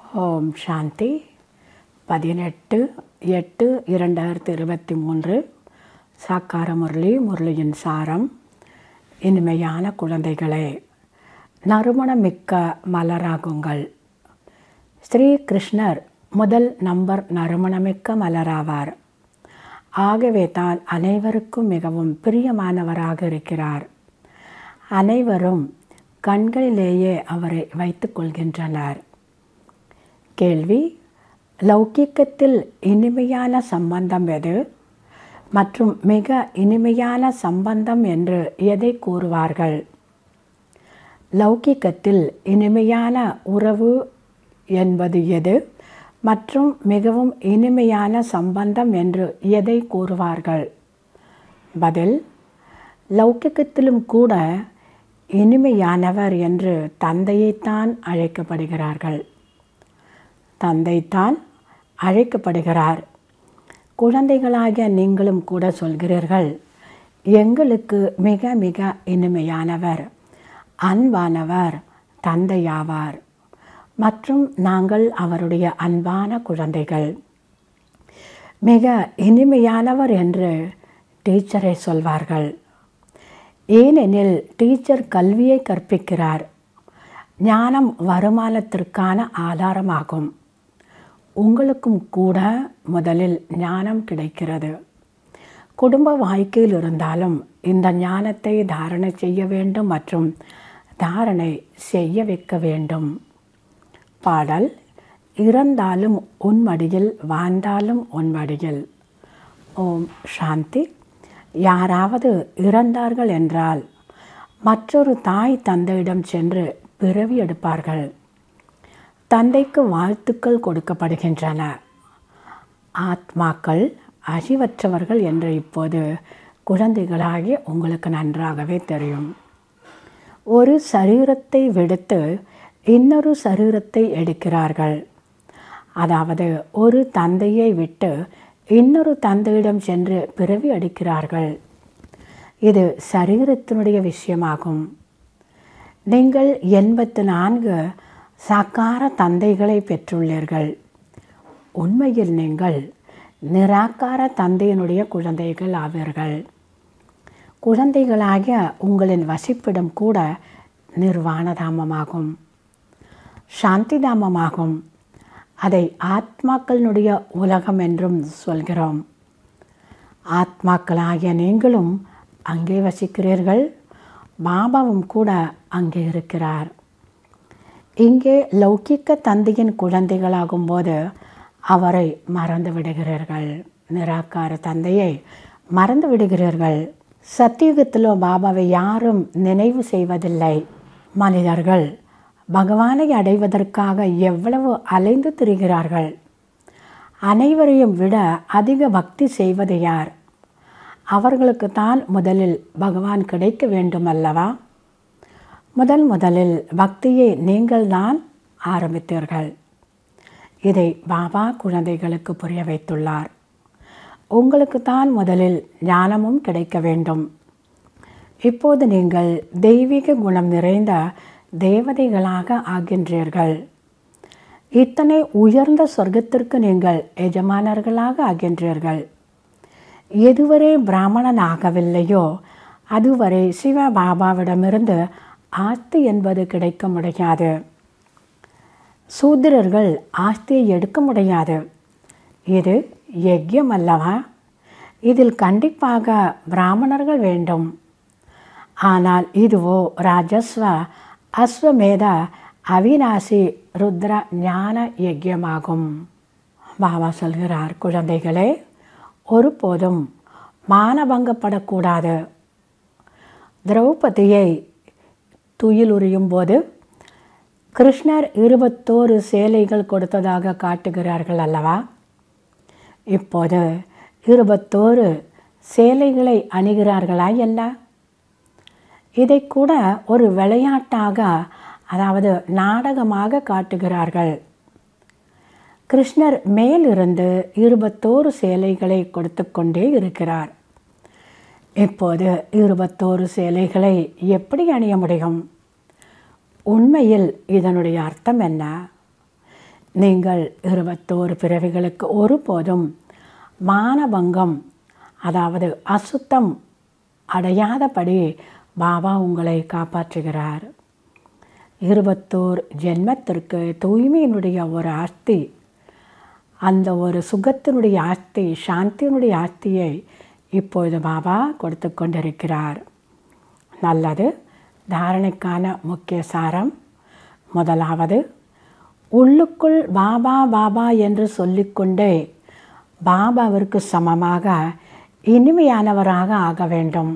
ஓம் சாந்தி பதினெட்டு எட்டு இரண்டாயிரத்தி இருபத்தி மூன்று சாக்கார முரளி முரளியின் சாரம் இனிமையான குழந்தைகளே நறுமணமிக்க மலராகுங்கள் ஸ்ரீ கிருஷ்ணர் முதல் நம்பர் நறுமணமிக்க மலராவார் ஆகவே தான் அனைவருக்கும் மிகவும் பிரியமானவராக இருக்கிறார் அனைவரும் கண்களிலேயே அவரை வைத்துக் கொள்கின்றனர் கேள்வி லௌகிக்கத்தில் இனிமையான சம்பந்தம் எது மற்றும் மிக இனிமையான சம்பந்தம் என்று எதை கூறுவார்கள் லௌகிக்கத்தில் இனிமையான உறவு என்பது எது மற்றும் மிகவும் இனிமையான சம்பந்தம் என்று எதை கூறுவார்கள் பதில் லௌகிக்கத்திலும் கூட இனிமையானவர் என்று தந்தையைத்தான் அழைக்கப்படுகிறார்கள் தந்தைத்தான் அழைக்கப்படுகிறார் குழந்தைகளாகிய நீங்களும் கூட சொல்கிறீர்கள் எங்களுக்கு மிக மிக இனிமையானவர் அன்பானவர் தந்தையாவார் மற்றும் நாங்கள் அவருடைய அன்பான குழந்தைகள் மிக இனிமையானவர் என்று டீச்சரை சொல்வார்கள் ஏனெனில் டீச்சர் கல்வியை கற்பிக்கிறார் ஞானம் வருமானத்திற்கான ஆதாரமாகும் உங்களுக்கும் கூட முதலில் ஞானம் கிடைக்கிறது குடும்ப வாழ்க்கையில் இருந்தாலும் இந்த ஞானத்தை தாரணை செய்ய வேண்டும் மற்றும் தாரணை செய்ய வைக்க வேண்டும் பாடல் இறந்தாலும் உன்மடியில் வாழ்ந்தாலும் உன்மடியில் ஓம் சாந்தி யாராவது இறந்தார்கள் என்றால் மற்றொரு தாய் தந்தையிடம் சென்று பிறவி எடுப்பார்கள் தந்தைக்கு வாழ்த்துக்கள் கொடுக்கப்படுகின்றன ஆத்மாக்கள் அழிவற்றவர்கள் என்று இப்போது குழந்தைகளாகி உங்களுக்கு நன்றாகவே தெரியும் ஒரு சரீரத்தை விடுத்து இன்னொரு சரீரத்தை எடுக்கிறார்கள் அதாவது ஒரு தந்தையை விட்டு இன்னொரு தந்தையிடம் சென்று பிறவி அடிக்கிறார்கள் இது சரீரத்தினுடைய விஷயமாகும் நீங்கள் எண்பத்து நான்கு சாக்கார தந்தைகளை பெற்றுள்ளீர்கள் உண்மையில் நீங்கள் நிராகார தந்தையினுடைய குழந்தைகள் ஆவீர்கள் குழந்தைகளாகிய உங்களின் வசிப்பிடம் கூட நிர்வாணதாமமாகும் சாந்திதாமமாகும் அதை ஆத்மாக்களினுடைய உலகம் என்றும் சொல்கிறோம் ஆத்மாக்களாகிய நீங்களும் அங்கே வசிக்கிறீர்கள் பாபாவும் கூட அங்கே இருக்கிறார் இங்கே லௌகிக்க தந்தையின் குழந்தைகளாகும் போது அவரை மறந்து விடுகிறீர்கள் நிராகார தந்தையை மறந்து விடுகிறீர்கள் சத்தியுகத்திலோ பாபாவை யாரும் நினைவு செய்வதில்லை மனிதர்கள் பகவானை அடைவதற்காக எவ்வளவு அலைந்து திரிகிறார்கள் அனைவரையும் விட அதிக பக்தி செய்வது யார் அவர்களுக்கு தான் முதலில் பகவான் கிடைக்க வேண்டும் அல்லவா முதல் முதலில் பக்தியை நீங்கள் தான் ஆரம்பித்தீர்கள் இதை பாபா குழந்தைகளுக்கு புரிய வைத்துள்ளார் உங்களுக்கு தான் முதலில் ஞானமும் கிடைக்க வேண்டும் இப்போது நீங்கள் தெய்வீக குணம் நிறைந்த தேவதைகளாக ஆகின்றீர்கள் இத்தனை உயர்ந்த சொர்க்கத்திற்கு நீங்கள் எஜமானர்களாக ஆகின்றீர்கள் எதுவரை பிராமணன் ஆகவில்லையோ அதுவரை சிவ பாபாவிடமிருந்து ஆஸ்தி என்பது கிடைக்க முடியாது சூத்திரர்கள் ஆஸ்தியை எடுக்க முடியாது இது யஜ்யம் அல்லவா இதில் கண்டிப்பாக பிராமணர்கள் வேண்டும் ஆனால் இதுவோ ராஜஸ்வ அஸ்வமேத அவிநாசி ருத்ர ஞான யஜ்யமாகும் பாபா சொல்கிறார் குழந்தைகளே ஒருபோதும் மானபங்கப்படக்கூடாது திரௌபதியை துயில் உரியும் போது கிருஷ்ணர் இருபத்தோரு சேலைகள் கொடுத்ததாக காட்டுகிறார்கள் அல்லவா இப்போது இருபத்தோரு சேலைகளை அணுகிறார்களா என்ன இதை கூட ஒரு விளையாட்டாக அதாவது நாடகமாக காட்டுகிறார்கள் கிருஷ்ணர் மேலிருந்து இருபத்தோரு சேலைகளை கொடுத்து கொண்டே இருக்கிறார் இப்போது இருபத்தோரு சேலைகளை எப்படி அணிய முடியும் உண்மையில் இதனுடைய அர்த்தம் என்ன நீங்கள் இருபத்தோரு பிறவிகளுக்கு ஒருபோதும் மானபங்கம் அதாவது அசுத்தம் அடையாதபடி பாபா உங்களை காப்பாற்றுகிறார் இருபத்தோர் ஜென்மத்திற்கு தூய்மையினுடைய ஒரு ஆஸ்தி அந்த ஒரு சுகத்தினுடைய ஆஸ்தி சாந்தியினுடைய ஆஸ்தியை இப்பொழுது பாபா கொடுத்து கொண்டிருக்கிறார் நல்லது தாரணைக்கான முக்கிய சாரம் முதலாவது உள்ளுக்குள் பாபா பாபா என்று சொல்லிக்கொண்டே பாபாவிற்கு சமமாக இனிமையானவராக ஆக வேண்டும்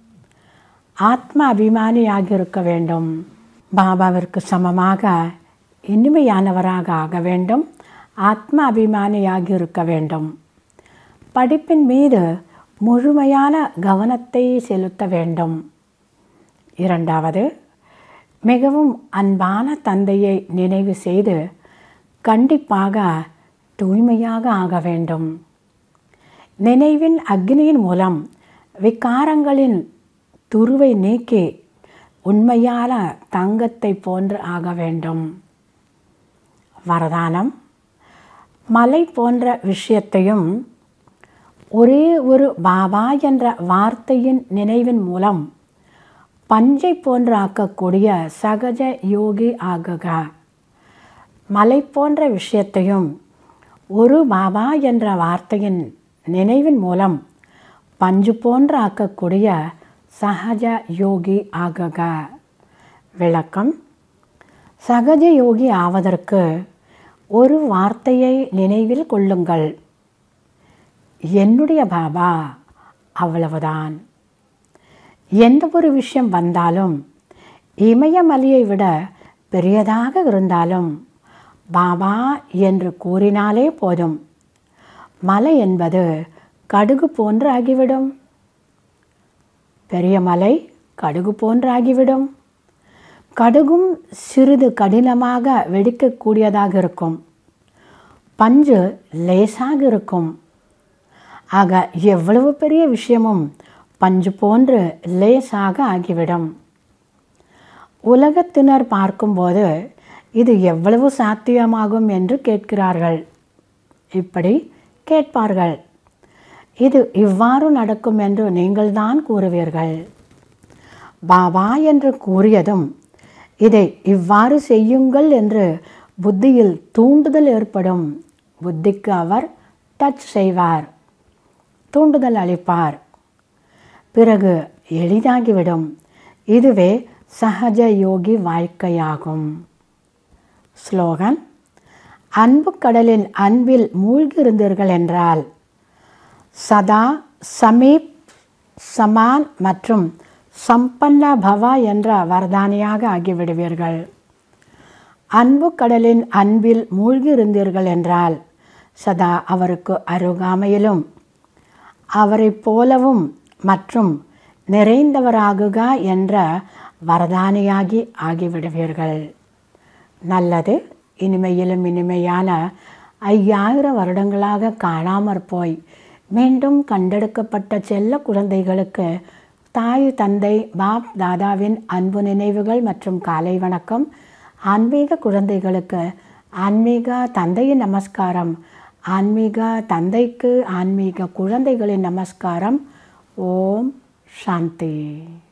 ஆத்ம அபிமானியாக இருக்க வேண்டும் பாபாவிற்கு சமமாக இனிமையானவராக ஆக வேண்டும் ஆத்ம அபிமானியாக இருக்க வேண்டும் படிப்பின் மீது முழுமையான கவனத்தை செலுத்த வேண்டும் இரண்டாவது மிகவும் அன்பான தந்தையை நினைவு செய்து கண்டிப்பாக தூய்மையாக ஆக வேண்டும் நினைவின் அக்னியின் மூலம் விகாரங்களின் துருவை நீக்கி உண்மையான தங்கத்தை போன்று ஆக வேண்டும் வரதானம் மலை போன்ற விஷயத்தையும் ஒரே ஒரு பாபா என்ற வார்த்தையின் நினைவின் மூலம் பஞ்சை போன்று ஆக்கக்கூடிய சகஜ யோகி ஆகுக மலை போன்ற விஷயத்தையும் ஒரு பாபா என்ற வார்த்தையின் நினைவின் மூலம் பஞ்சு போன்று ஆக்கக்கூடிய சகஜ யோகி ஆகுக விளக்கம் சகஜ யோகி ஆவதற்கு ஒரு வார்த்தையை நினைவில் கொள்ளுங்கள் என்னுடைய பாபா அவ்வளவுதான் எந்த ஒரு விஷயம் வந்தாலும் இமயமலையை விட பெரியதாக இருந்தாலும் பாபா என்று கூறினாலே போதும் மலை என்பது கடுகு போன்று ஆகிவிடும் பெரிய மலை கடுகு போன்று ஆகிவிடும் கடுகும் சிறிது கடினமாக வெடிக்கக்கூடியதாக இருக்கும் பஞ்சு லேசாக இருக்கும் ஆக எவ்வளவு பெரிய விஷயமும் பஞ்சு போன்று லேசாக ஆகிவிடும் உலகத்தினர் பார்க்கும்போது இது எவ்வளவு சாத்தியமாகும் என்று கேட்கிறார்கள் இப்படி கேட்பார்கள் இது இவ்வாறு நடக்கும் என்று நீங்கள்தான் கூறுவீர்கள் பாபா என்று கூறியதும் இதை இவ்வாறு செய்யுங்கள் என்று புத்தியில் தூண்டுதல் ஏற்படும் புத்திக்கு அவர் டச் செய்வார் தூண்டுதல் அளிப்பார் பிறகு எளிதாகிவிடும் இதுவே சகஜ யோகி வாழ்க்கையாகும் ஸ்லோகன் அன்பு கடலின் அன்பில் மூழ்கியிருந்தீர்கள் என்றால் சதா சமீப் சமான் மற்றும் சம்பன்ன பவா என்ற வரதானியாக ஆகிவிடுவீர்கள் அன்பு கடலின் அன்பில் மூழ்கியிருந்தீர்கள் என்றால் சதா அவருக்கு அருகாமையிலும் அவரைப் போலவும் மற்றும் நிறைந்தவராகுக என்ற வரதானியாகி ஆகிவிடுவீர்கள் நல்லது இனிமையிலும் இனிமையான ஐயாயிரம் வருடங்களாக காணாமற் போய் மீண்டும் கண்டெடுக்கப்பட்ட செல்ல குழந்தைகளுக்கு தாய் தந்தை பாப் தாதாவின் அன்பு நினைவுகள் மற்றும் காலை வணக்கம் ஆன்மீக குழந்தைகளுக்கு ஆன்மீக தந்தையின் நமஸ்காரம் ஆன்மீக தந்தைக்கு ஆன்மீக குழந்தைகளின் நமஸ்காரம் ஓம் சாந்தி